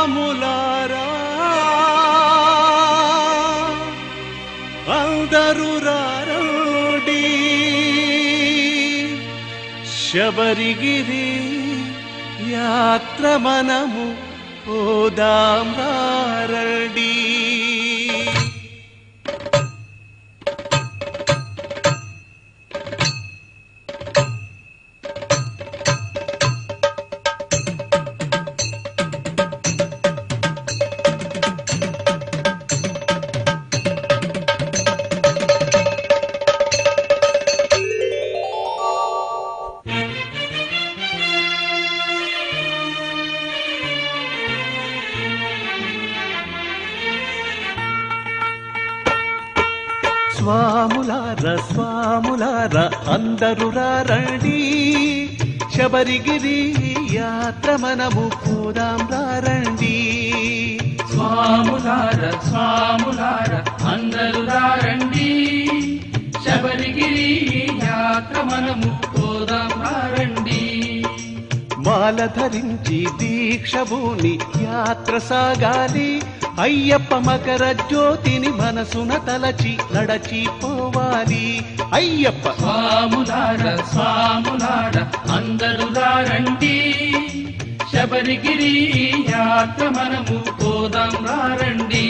స్వాములారా అందరూ రండి శబరిగిరి యాత్ర మనము పోదాం రండి స్వాములార స్వాములార అందరు రండి శబరిగిరి యాత్ర మనము పోదాం రండి స్వాములార స్వాములార అందరూ రండి శబరిగిరి యాత్ర మనము పోదాం రండి మాల ధరించి దీక్షభూని యాత్ర సాగాలి అయ్యప్ప మకర జ్యోతిని మనసున తలచి నడచి పోవాలి అయ్యప్ప స్వాములార స్వాములార అందరూ రండి శబరిగిరి యాత్ర మనము పోదాం రండి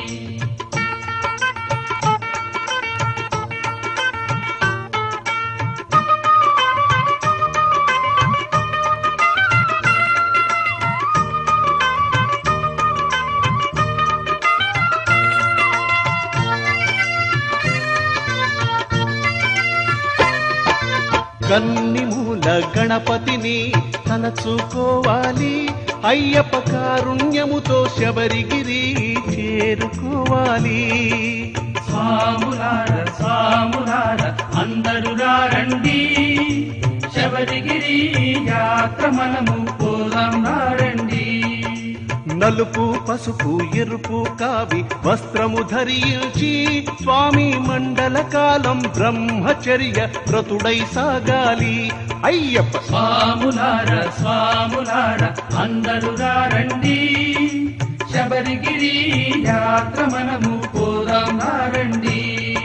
కన్నిమూల గణపతిని తలచుకోవాలి అయ్యప్ప కారుణ్యముతో శబరిగిరి చేరుకోవాలి స్వాములార స్వాములార అందరూ రండి శబరిగిరి యాత్ర మనము పోదాం రండి నలుపు పసుపు ఎరుపు కావి వస్త్రము ధరించి స్వామి మండల కాలం బ్రహ్మచర్య వ్రతుడై సాగాలి అయ్యప్ప స్వాములార స్వాములార అందరూ రండి శబరిగిరి యాత్ర మనము పోదాం రండి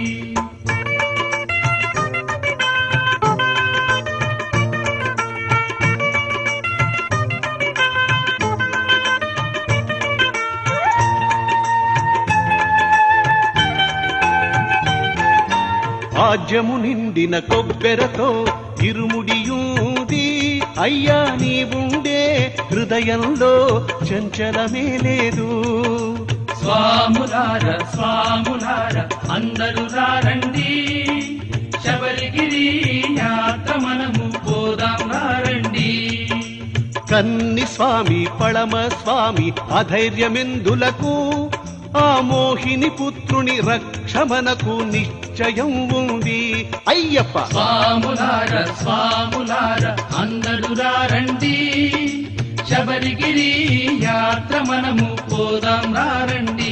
ఆజ్యము నిండిన కొబ్బెరతో ఇరుముడియూది అయ్యా నీవుండే హృదయంలో చంచలమే లేదు స్వాములార స్వాములార అందరూ రండి శబరిగిరి యాత్ర మనము పోదాం రండి కన్ని స్వామి పళమ స్వామి అధైర్యమెందులకు ఆ మోహిని పుత్రుని రక్షమనకు నిశ్చయం ఉంది అయ్యప్ప స్వాములార స్వాములార అందరూ రండి శబరిగిరి యాత్ర మనము పోదాం రండి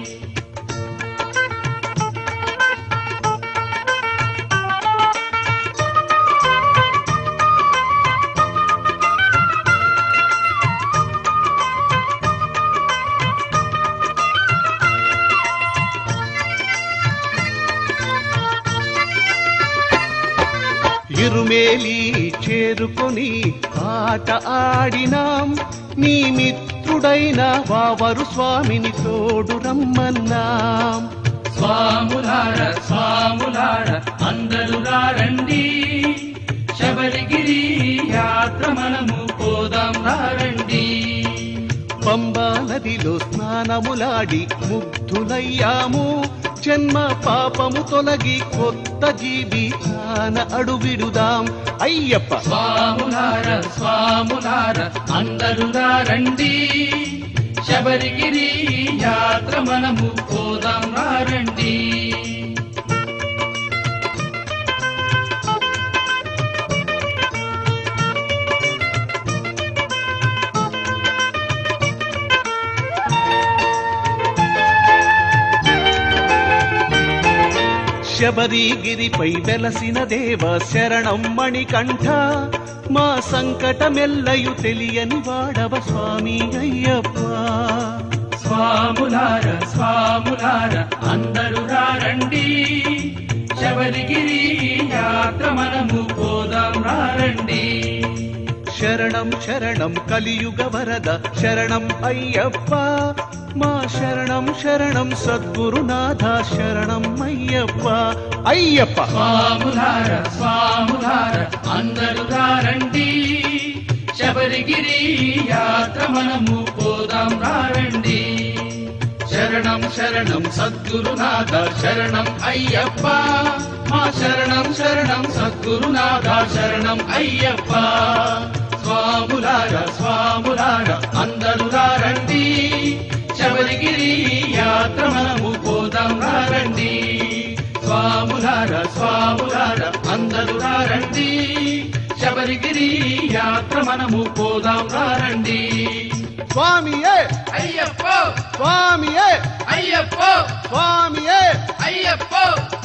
ఇరుమేలి చేరుకొని ఆట ఆడినాం నీ మిత్రుడైన వావరు స్వామిని తోడు రమ్మన్నాం స్వాములార స్వాములార అందరూ రండి శబరిగిరి యాత్ర మనము పోదాం రండి పంబా నదిలో స్నానములాడి ముగ్ధులయ్యాము జన్మ పాపము తొలగి కొత్త జీవితాన అడుగిడుదాం అయ్యప్ప స్వాములార స్వాములార అందరూ రండి శబరిగిరి యాత్ర మనము పోదాం రండి శబరిగిరిపై వెలసిన దేవ శరణం మణికంఠ మా సంకటమెల్లయు తెలియని వాడవ స్వామి అయ్యప్ప స్వాములార స్వాములార అందరూ రండి శబరిగిరి యాత్ర మనము పోదాం రండి శరణం శరణం కలియుగ వరద శరణం అయ్యప్ప మా శరణం శరణం సద్గురునాథ శరణం అయ్యప్ప అయ్యప్ప స్వాములార స్వాములార అందరూ రండి శబరిగిరి యాత్ర మనము పోదాం రండి శరణం శరణం సద్గురునాథ శరణం అయ్యప్ప మా శరణం శరణం సద్గురునాథ శరణం అయ్యప్ప స్వాములార స్వాములార అందరూ రండి శబరిగిరి యాత్ర మనము పోదాం రండి స్వాములార స్వాములార అందరూ రండి శబరిగిరి యాత్ర మనము పోదాం రండి స్వామియే అయ్యప్ప స్వామియే అయ్యప్ప స్వామియే అయ్యప్ప